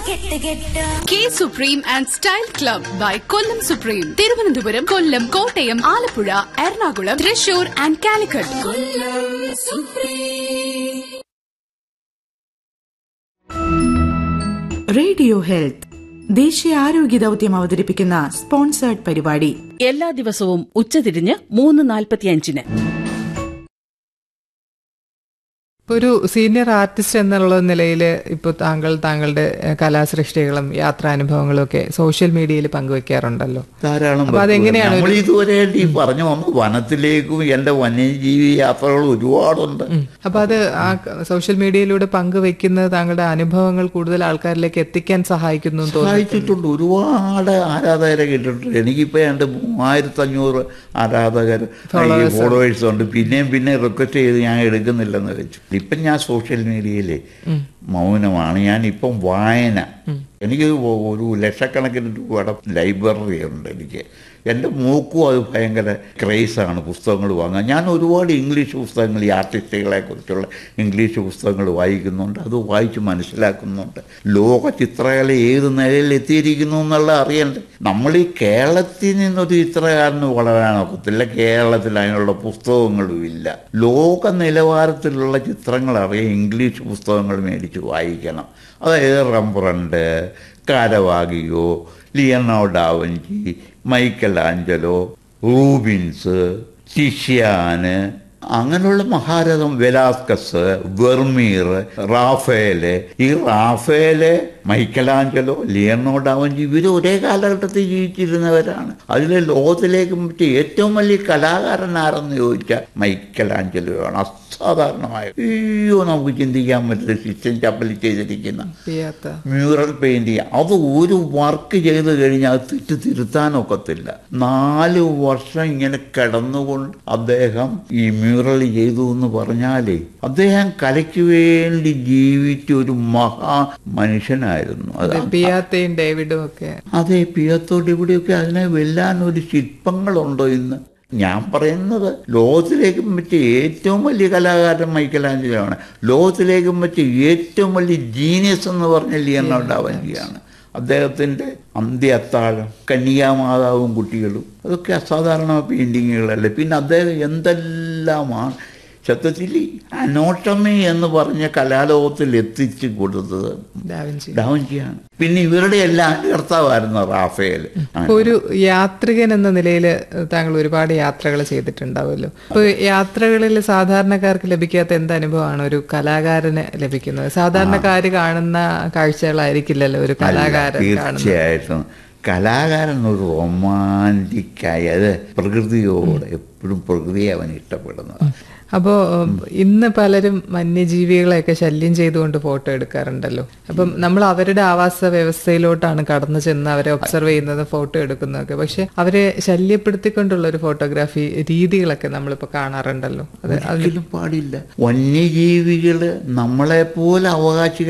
കെട്ട് കെട്ട് K supreme and style club by Kollam supreme Thiruvananthapuram Kollam Kottayam Alappuzha Ernakulam Thrissur and Calicut radio health ദേശീയ ആരോഗ്യ ദൗത്യം അവതരിപ്പിക്കുന്ന സ്പോൺസേർഡ് പരിപാടി എല്ലാ ദിവസവും ഉച്ചതിരിഞ്ഞ് മൂന്ന് നാൽപ്പത്തിയഞ്ചിന് ഒരു സീനിയർ ആർട്ടിസ്റ്റ് എന്നുള്ള നിലയിൽ ഇപ്പോൾ താങ്കൾ താങ്കളുടെ ഏഹ്, കലാസൃഷ്ടികളും യാത്രാനുഭവങ്ങളും ഒക്കെ സോഷ്യൽ മീഡിയയിൽ പങ്കുവെക്കാറുണ്ടല്ലോ ധാരാളം അപ്പൊ അതെങ്ങനെയാണ് നമ്മൾ ഒരു- ഇതുവരെയായിട്ട് ഈ പറഞ്ഞു വന്നു വനത്തിലേക്കും എന്റെ വന്യജീവി യാത്രകൾ ഒരുപാടുണ്ട് അപ്പൊ അത് ആ ക- സോഷ്യൽ മീഡിയയിലൂടെ പങ്കുവെക്കുന്നത് താങ്കളുടെ അനുഭവങ്ങൾ കൂടുതൽ ആൾക്കാരിലേക്ക് എത്തിക്കാൻ സഹായിക്കുന്നു എന്ന് തോന്നുന്നു സഹായിച്ചിട്ടുണ്ട് ഒരുപാട് ആരാധകരെ കിട്ടിയിട്ടുണ്ട് എനിക്കിപ്പോ എൻ്റെ മൂവായിരത്തി അഞ്ഞൂറ് ആരാധകർ ഫോളോവേഴ്സ് ഉണ്ട് പിന്നെയും പിന്നെ റിക്വസ്റ്റ് ചെയ്ത് ഞാൻ എടുക്കുന്നില്ലെന്ന് വെച്ചു ഇപ്പം ഞാൻ സോഷ്യൽ മീഡിയയിൽ മൗനമാണ് ഞാൻ ഇപ്പം വായന എനിക്ക് ഒരു ലക്ഷക്കണക്കിന് രൂപയുടെ ലൈബ്രറി ഉണ്ട് എനിക്ക് എൻ്റെ മൂക്കും അത് ഭയങ്കര ക്രേസാണ് പുസ്തകങ്ങൾ വാങ്ങാൻ ഞാൻ ഒരുപാട് ഇംഗ്ലീഷ് പുസ്തകങ്ങൾ ഈ ആർട്ടിസ്റ്റുകളെ കുറിച്ചുള്ള ഇംഗ്ലീഷ് പുസ്തകങ്ങൾ വായിക്കുന്നുണ്ട് അത് വായിച്ച് മനസ്സിലാക്കുന്നുണ്ട് ലോക ചിത്രകല ഏത് നിലയിൽ എത്തിയിരിക്കുന്നു എന്നുള്ള അറിയണ്ടേ നമ്മൾ ഈ കേരളത്തിൽ നിന്നൊരു ചിത്രകാരന് വളരാനൊക്കത്തില്ല കേരളത്തിൽ അതിനുള്ള പുസ്തകങ്ങളും ഇല്ല ലോക നിലവാരത്തിലുള്ള ചിത്രങ്ങൾ അറിയാൻ ഇംഗ്ലീഷ് പുസ്തകങ്ങൾ മേടിച്ച് വായിക്കണം അതായത് Rembrandt Caravaggio Leonardo da Vinci Michelangelo Rubens Titian അങ്ങനെയുള്ള മഹാരഥം വെലാസ്കസ് വെർമീർ റാഫേല് ഈ റാഫേല് മൈക്കലാഞ്ചലോ ലിയനോ ഡാവഞ്ചി ഇവർ ഒരേ കാലഘട്ടത്തിൽ ജീവിച്ചിരുന്നവരാണ് അതിലെ ലോകത്തിലേക്ക് പറ്റിയ ഏറ്റവും വലിയ കലാകാരൻ ആരെന്ന് ചോദിച്ചാൽ മൈക്കലാഞ്ചലോ ആണ് അസാധാരണമായ അയ്യോ നമുക്ക് ചിന്തിക്കാൻ പറ്റില്ല സിസ്റ്റം ചപ്പലി ചെയ്തിരിക്കുന്ന ചെയ്യാത്ത മ്യൂറൽ പെയിന്റിങ് അത് ഒരു വർക്ക് ചെയ്ത് കഴിഞ്ഞാൽ അത് തെറ്റ് തിരുത്താനൊക്കത്തില്ല നാല് വർഷം ഇങ്ങനെ കിടന്നുകൊണ്ട് അദ്ദേഹം ഈ മ്യൂറൽ ചെയ്തു എന്ന് പറഞ്ഞാലേ അദ്ദേഹം കലയ്ക്ക് വേണ്ടി ജീവിച്ച ഒരു മഹാ മനുഷ്യനായിരുന്നു അത് പിയാത്തയും ഡേവിഡും ഒക്കെ അതെ പിയത്തോട് ഇവിടെയൊക്കെ അതിനെ വെല്ലാൻ ഒരു ശില്പങ്ങളുണ്ടോ ഇന്ന് ഞാൻ പറയുന്നത് ലോകത്തിലേക്കും പറ്റിയ ഏറ്റവും വലിയ കലാകാരൻ മൈക്കലാഞ്ചലോ ആണ് ലോകത്തിലേക്കും പറ്റിയ ഏറ്റവും വലിയ ജീനിയസ് എന്ന് പറഞ്ഞ ലിയനോ ഡാവഞ്ചിയാണ് അദ്ദേഹത്തിൻ്റെ അന്ത്യ അത്താഴം കന്യാമാതാവും കുട്ടികളും അതൊക്കെ അസാധാരണ പെയിൻറ്റിങ്ങുകളല്ലേ പിന്നെ അദ്ദേഹം എന്തെല്ലാമാണ് സത്യത്തിൽ അനോട്ടമി എന്ന് പറഞ്ഞ കലാലോകത്തിൽ എത്തിച്ചു കൊടുത്തത് ഡാവിഞ്ചി ഡാവഞ്ചിയാണ് പിന്നെ ഇവരുടെ എല്ലാം കർത്താവായിരുന്നു റാഫേൽ അപ്പൊ ഒരു യാത്രികൻ എന്ന നിലയിൽ താങ്കൾ ഒരുപാട് യാത്രകൾ ചെയ്തിട്ടുണ്ടാവുമല്ലോ അപ്പൊ യാത്രകളിൽ സാധാരണക്കാർക്ക് ലഭിക്കാത്ത എന്ത് അനുഭവമാണ് ഒരു കലാകാരന് ലഭിക്കുന്നത് സാധാരണക്കാര് കാണുന്ന കാഴ്ചകളായിരിക്കില്ലല്ലോ ഒരു കലാകാരൻ കാണുന്നത് തീർച്ചയായിട്ടും കലാകാരൻ ഒരു റൊമാൻറ്റിക്കായി അത് പ്രകൃതിയോട് എപ്പോഴും പ്രകൃതിയെ അവൻ ഇഷ്ടപ്പെടുന്നത് അപ്പോൾ ഇന്ന് പലരും വന്യജീവികളെയൊക്കെ ശല്യം ചെയ്തുകൊണ്ട് ഫോട്ടോ എടുക്കാറുണ്ടല്ലോ അപ്പം നമ്മൾ അവരുടെ ആവാസ വ്യവസ്ഥയിലോട്ടാണ് കടന്നു ചെന്ന് അവരെ ഒബ്സർവ് ചെയ്യുന്നത് ഫോട്ടോ എടുക്കുന്നതൊക്കെ പക്ഷെ അവരെ ശല്യപ്പെടുത്തിക്കൊണ്ടുള്ള ഒരു ഫോട്ടോഗ്രാഫി രീതികളൊക്കെ നമ്മളിപ്പോൾ കാണാറുണ്ടല്ലോ അത് ഒരിക്കലും പാടില്ല വന്യജീവികള് നമ്മളെപ്പോലെ അവകാശി